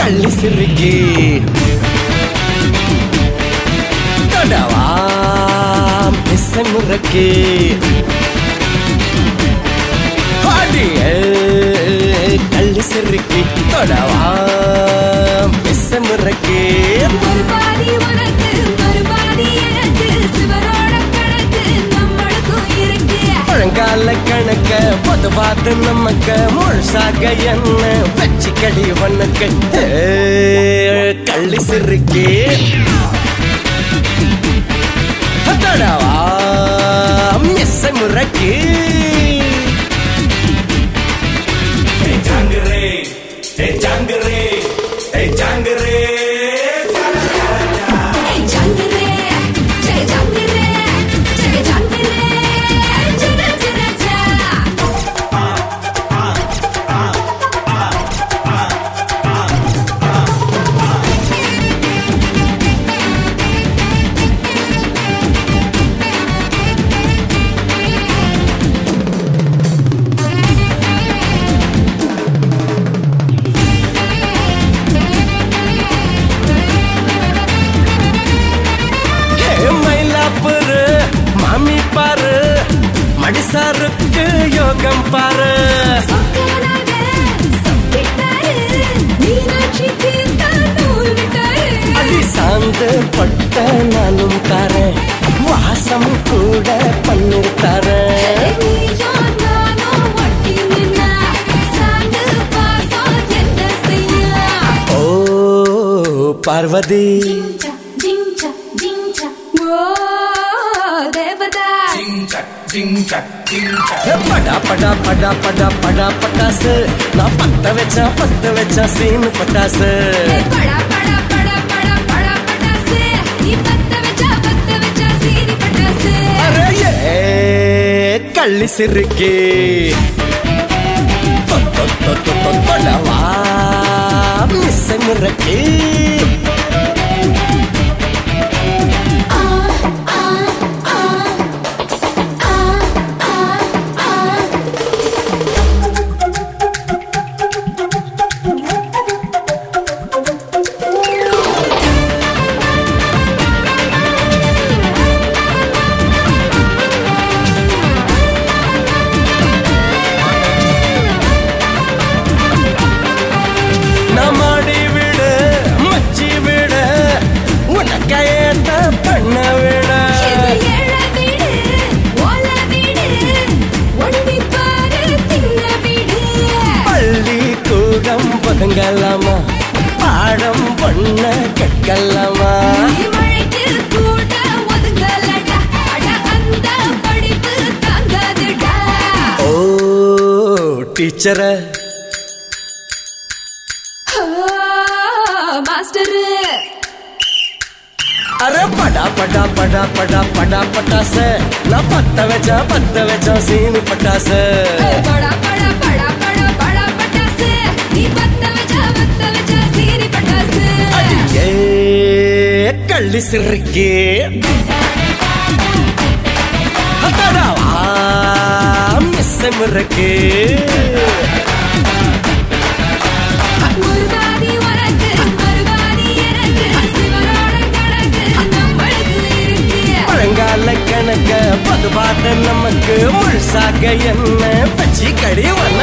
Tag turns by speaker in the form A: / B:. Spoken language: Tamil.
A: கள்ளி சிறுக்கி தொடவா மிஸ்ஸ முறக்கி அடியே கள்ளி சிறுக்கி தொடவா மிஸ்ஸ முறக்கி
B: ஒரு பாதி உனக்கு ஒரு பாதி எனக்கு சிவரோட கணக்கு நம்மளுக்கும் இருக்கு
A: பழங்கால கணக்க பொதுவாது நமக்கு முழுசாக என்ன வச்சுக்கடி வண்ணக்கு கள்ளி சிறுக்கி தொடவா மிஸ் முறக்கி
C: Hey Jangere, hey Jangere, hey Jangere.
B: ஏய் ஜாங்கிரே ஜெய ஜாங்கிரே ஜெய ஜாங்கிரே ஜெய ஜெய ஜெய
A: ஹே மயிலாப்பூரு மாமி பாரு மடிசாருக்கு யோகம் பாரு
B: சொக்கனாக சொக்கிட்டாரு மீனாட்சிக்கு தான் நூல் விட்டாரு
A: அடி சாந்து பட்ட நானும் தரேன் வாசம் கூட பன்னீர் தரேன்
B: நீயும் நானும் ஒட்டி நின்னா சாந்து பாசம் என்ன செய்ய
A: ஓ பார்வதி
B: ஜிஞ்சா ஜிஞ்சா ஜிஞ்சா ஓ தேவதா
C: Chak, ching chak, ching chak.
A: ஹே, படா படா படா படா படா பட்டாசு நான் பத்த வச்சா பத்த வச்சா சீனு பட்டாசு
B: ஏய் படா படா படா படா படா பட்டாசு நீ பத்த வச்சா பத்த வச்சா சீனி பட்டாசு
A: அரே ஏ, கள்ளி சிறுக்கி தொ, தொ, தொ, தொ, தொ, தொடவா மிஸ் முறக்கி
B: ஆ ஆ ஆ ஆ ஆ ஆ
A: நமாடி விடு மச்சி விடு உனக்கு ஏத்த பண்ண விடு
B: இது ஏழ வீடு ஓல வீடு ஒண்டி பாரு தின்ன வீடு
A: பள்ளி கூடம் பதுங்கலாமா பாடம் பண்ண கேட்கலாமா
B: நீ மழைக்கு கூட ஒதுங்கலடா அட அந்த படிப்பு தாங்காதுடா
A: ஓ டீச்சர
B: ஆ, மாஸ்டரு
A: அரே படா படா படா படா படா பட்டாச நான் பத்த வச்சா பத்த வச்சா சீனி பட்டாச
B: ஏய், படா படா படா படா படா பட்டாசு நீ பத்த வச்சா பத்த வச்சா சீனி பட்டாசு
A: அடியே கள்ளி சிறுக்கி அடடா மிஸ் முறக்கி
B: ஒரு பாதி உனக்கு ஒரு பாதி எனக்கு சிவனோட கணக்கு நம்மளுக்கு இருக்கு
A: பழங்கால கணக்க பொதுவாக நமக்கு முழுசாக என்ன பச்சி கடி வண்ண